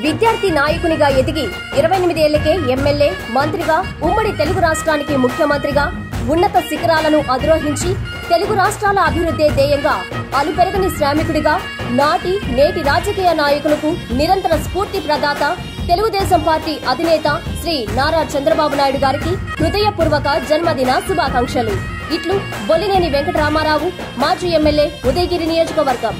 విద్యార్థి నాయకునిగా ఎదిగి ఇరవై ఎనిమిదేళ్లకే ఎమ్మెల్యే మంత్రిగా ఉమ్మడి తెలుగు రాష్ట్రానికి ముఖ్యమంత్రిగా ఉన్నత శిఖరాలను అధిరోహించి తెలుగు రాష్ట్రాల అభివృద్ధే ధ్యేయంగా అలుపెరగని శ్రామికుడిగా నాటి నేటి రాజకీయ నాయకులకు నిరంతర స్ఫూర్తి ప్రదాత తెలుగుదేశం పార్టీ అధినేత శ్రీ నారా చంద్రబాబు నాయుడు గారికి హృదయపూర్వక జన్మదిన శుభాకాంక్షలు ఇట్లు బొల్లినేని వెంకటరామారావు మాజీ ఎమ్మెల్యే ఉదయగిరి నియోజకవర్గం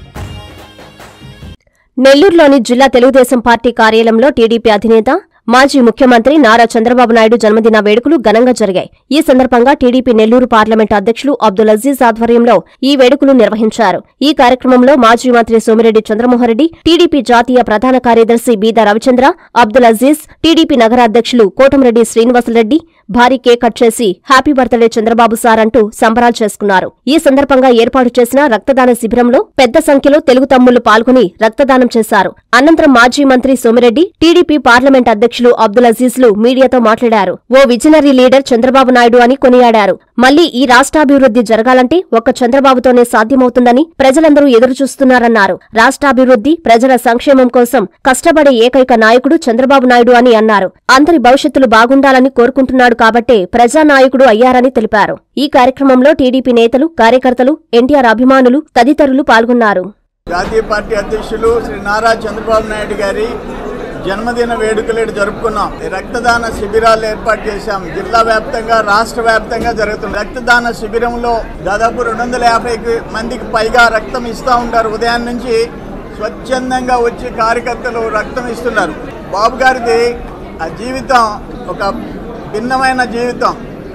నెల్లూరులోని జిల్లా తెలుగుదేశం పార్టీ కార్యాలయంలో టీడీపీ అధినేత మాజీ ముఖ్యమంత్రి నారా చంద్రబాబు నాయుడు జన్మదిన వేడుకలు ఘనంగా జరిగాయి ఈ సందర్భంగా టీడీపీ నెల్లూరు పార్లమెంట్ అధ్యక్షులు అబ్దుల్ అజీజ్ ఆధ్వర్యంలో ఈ వేడుకలు నిర్వహించారు ఈ కార్యక్రమంలో మాజీ మంత్రి సోమిరెడ్డి చంద్రమోహన్రెడ్డి టీడీపీ జాతీయ ప్రధాన కార్యదర్శి బీదా రవిచంద్ర అబ్దుల్ అజీజ్ టీడీపీ నగర అధ్యక్షులు కోటంరెడ్డి శ్రీనివాసరెడ్డి భారీ కేక్ కట్ చేసి హ్యాపీ బర్త్డే చంద్రబాబు సార్ అంటూ సంబరాలు చేసుకున్నారు ఈ సందర్భంగా ఏర్పాటు చేసిన రక్తదాన శిబిరంలో పెద్ద సంఖ్యలో తెలుగు తమ్ముళ్లు పాల్గొని రక్తదానం చేశారు అనంతరం మాజీ మంత్రి సోమిరెడ్డి టీడీపీ పార్లమెంట్ అధ్యక్షులు అబ్దుల్ అజీజ్ లు మీడియాతో మాట్లాడారు ఓ విజనరీ లీడర్ చంద్రబాబు నాయుడు అని కొనియాడారు మళ్లీ ఈ రాష్ట్రాభివృద్ధి జరగాలంటే ఒక్క చంద్రబాబుతోనే సాధ్యమవుతుందని ప్రజలందరూ ఎదురుచూస్తున్నారన్నారు రాష్ట్రాభివృద్ధి ప్రజల సంక్షేమం కోసం కష్టపడే ఏకైక నాయకుడు చంద్రబాబు నాయుడు అని అన్నారు అందరి భవిష్యత్తులు బాగుండాలని కోరుకుంటున్నాడు కాబట్టే ప్రజానాయకుడు అయ్యారని తెలిపారు ఈ కార్యక్రమంలో టీడీపీ నేతలు కార్యకర్తలు ఎన్టీఆర్ అభిమానులు తదితరులు పాల్గొన్నారు జాతీయ పార్టీ అధ్యక్షులు శ్రీ నారా చంద్రబాబు నాయుడు గారి జన్మదిన వేడుకలు ఈడ జరుపుకున్నాం ఈ రక్తదాన శిబిరాలు ఏర్పాటు చేశాం జిల్లా వ్యాప్తంగా రాష్ట్ర వ్యాప్తంగా జరుగుతుంది రక్తదాన శిబిరంలో దాదాపు రెండు వందల యాభై మందికి పైగా రక్తం ఇస్తూ ఉంటారు ఉదయం నుంచి స్వచ్ఛందంగా వచ్చి కార్యకర్తలు రక్తం ఇస్తున్నారు బాబు గారిది ఆ జీవితం ఒక భిన్నమైన జీవితం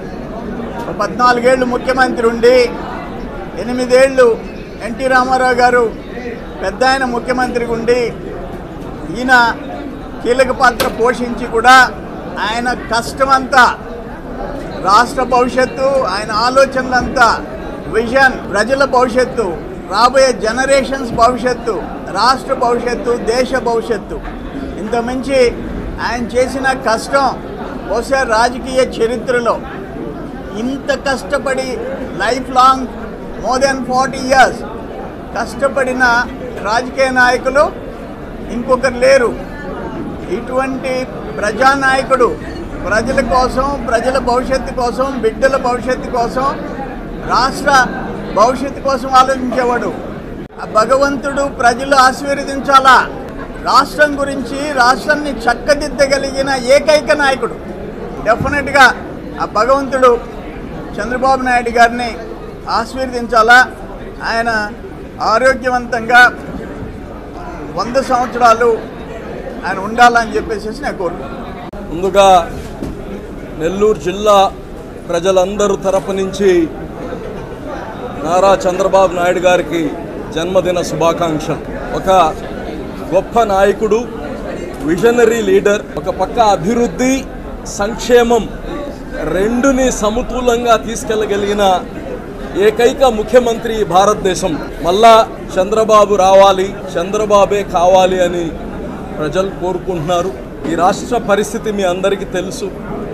ఒక పద్నాలుగేళ్ళు ముఖ్యమంత్రి ఉండి ఎనిమిదేళ్ళు ఎన్టీ రామారావు గారు పెద్ద ఆయన ముఖ్యమంత్రిగా ఉండి ఈయన కీలక పాత్ర పోషించి కూడా ఆయన కష్టమంతా రాష్ట్ర భవిష్యత్తు ఆయన ఆలోచనలంతా విజన్ ప్రజల భవిష్యత్తు రాబోయే జనరేషన్స్ భవిష్యత్తు రాష్ట్ర భవిష్యత్తు దేశ భవిష్యత్తు ఇంత మించి ఆయన చేసిన కష్టం బహుశా రాజకీయ చరిత్రలో ఇంత కష్టపడి life long more than forty years కష్టపడిన రాజకీయ నాయకులు ఇంకొకరు లేరు ఇటువంటి ప్రజానాయకుడు ప్రజల కోసం ప్రజల భవిష్యత్తు కోసం బిడ్డల భవిష్యత్తు కోసం రాష్ట్ర భవిష్యత్తు కోసం ఆలోచించేవాడు ఆ భగవంతుడు ప్రజలు ఆశీర్వదించాలా రాష్ట్రం గురించి రాష్ట్రాన్ని చక్కదిద్దగలిగిన ఏకైక నాయకుడు డెఫినెట్గా ఆ భగవంతుడు చంద్రబాబు నాయుడు గారిని ఆశీర్వదించాలా ఆయన ఆరోగ్యవంతంగా వంద సంవత్సరాలు ఆయన ఉండాలని చెప్పేసి నేను కోరుకుంటున్నాను ముందుగా నెల్లూరు జిల్లా ప్రజలందరూ తరపు నుంచి నారా చంద్రబాబు నాయుడు గారికి జన్మదిన శుభాకాంక్షలు ఒక గొప్ప నాయకుడు విజనరీ లీడర్ ఒక పక్క అభివృద్ధి సంక్షేమం రెండుని సమతులంగా తీసుకెళ్లగలిగిన ఏకైక ముఖ్యమంత్రి ఈ భారతదేశం మళ్ళా చంద్రబాబు రావాలి చంద్రబాబే కావాలి అని ప్రజలు కోరుకుంటున్నారు ఈ రాష్ట్ర పరిస్థితి మీ అందరికీ తెలుసు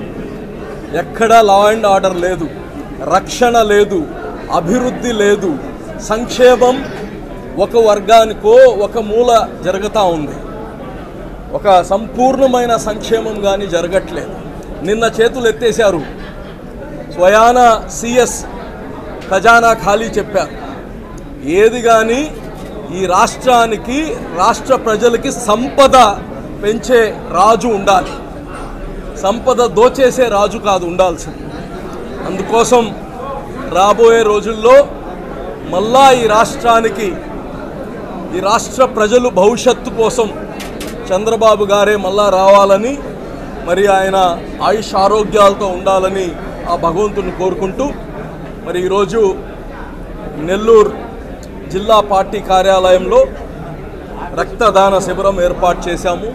ఎక్కడా లా అండ్ ఆర్డర్ లేదు రక్షణ లేదు అభివృద్ధి లేదు సంక్షేమం ఒక వర్గానికో ఒక మూల జరుగుతూ ఉంది ఒక సంపూర్ణమైన సంక్షేమం కానీ జరగట్లేదు నిన్న చేతులు ఎత్తేశారు స్వయాన సిఎస్ ఖజానా ఖాళీ చెప్పారు ఏది కానీ ఈ రాష్ట్రానికి రాష్ట్ర ప్రజలకి సంపద పెంచే రాజు ఉండాలి సంపద దోచేసే రాజు కాదు ఉండాల్సింది అందుకోసం రాబోయే రోజుల్లో మళ్ళా ఈ రాష్ట్రానికి ఈ రాష్ట్ర ప్రజలు భవిష్యత్తు కోసం చంద్రబాబు గారే మళ్ళా రావాలని మరి ఆయన ఆయుష్ ఆరోగ్యాలతో ఉండాలని ఆ భగవంతుని కోరుకుంటూ మరి ఈరోజు నెల్లూరు జిల్లా పార్టీ కార్యాలయంలో రక్తదాన శిబిరం ఏర్పాటు చేశాము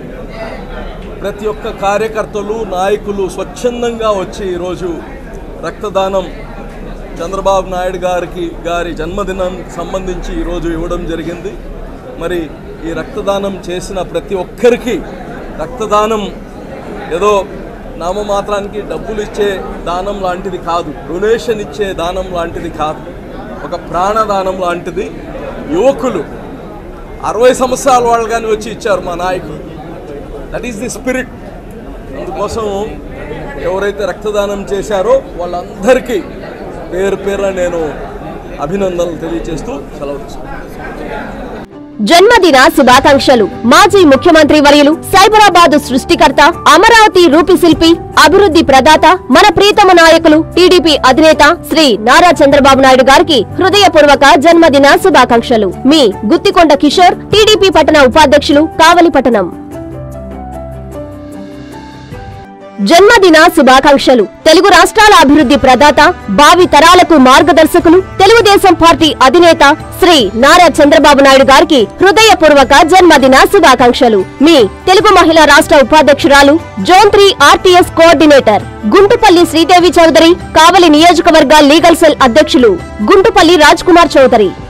ప్రతి ఒక్క కార్యకర్తలు నాయకులు స్వచ్ఛందంగా వచ్చి ఈరోజు రక్తదానం చంద్రబాబు నాయుడు గారికి గారి జన్మదినం సంబంధించి ఈరోజు ఇవ్వడం జరిగింది మరి ఈ రక్తదానం చేసిన ప్రతి ఒక్కరికి రక్తదానం ఏదో నామమాత్రానికి డబ్బులు ఇచ్చే దానం లాంటిది కాదు డొనేషన్ ఇచ్చే దానం లాంటిది కాదు ఒక ప్రాణదానం లాంటిది యువకులు అరవై సంవత్సరాల వాళ్ళు కానీ వచ్చి ఇచ్చారు మా నాయకులు దట్ ఈస్ ది స్పిరిట్ అందుకోసం ఎవరైతే రక్తదానం చేశారో వాళ్ళందరికీ పేరు పేరున నేను అభినందనలు తెలియజేస్తూ సెలవు తీసుకుంటాను జన్మదిన శుభాకాంక్షలు మాజీ ముఖ్యమంత్రి వర్యులు సైబరాబాద్ సృష్టికర్త అమరావతి రూపిశిల్పి అభివృద్ధి ప్రదాత మన ప్రీతమ నాయకులు టీడీపీ అధినేత శ్రీ నారా చంద్రబాబు నాయుడు గారికి హృదయపూర్వక జన్మదిన శుభాకాంక్షలు మీ గుత్తికొండ కిషోర్ టీడీపీ పట్టణ ఉపాధ్యక్షులు కావలిపట్టణం జన్మదిన శుభాకాంక్షలు తెలుగు రాష్ట్రాల అభివృద్ధి ప్రదాత భావి తరాలకు మార్గదర్శకులు తెలుగుదేశం పార్టీ అధినేత శ్రీ నారా చంద్రబాబు నాయుడు గారికి హృదయపూర్వక జన్మదిన శుభాకాంక్షలు మీ తెలుగు మహిళా రాష్ట్ర ఉపాధ్యక్షురాలు zone three RTS coordinator Guntupalli Sridevi Chowdary Kavali నియోజకవర్గ లీగల్ సెల్ అధ్యక్షులు గుంటుపల్లి రాజ్ కుమార్ చౌదరి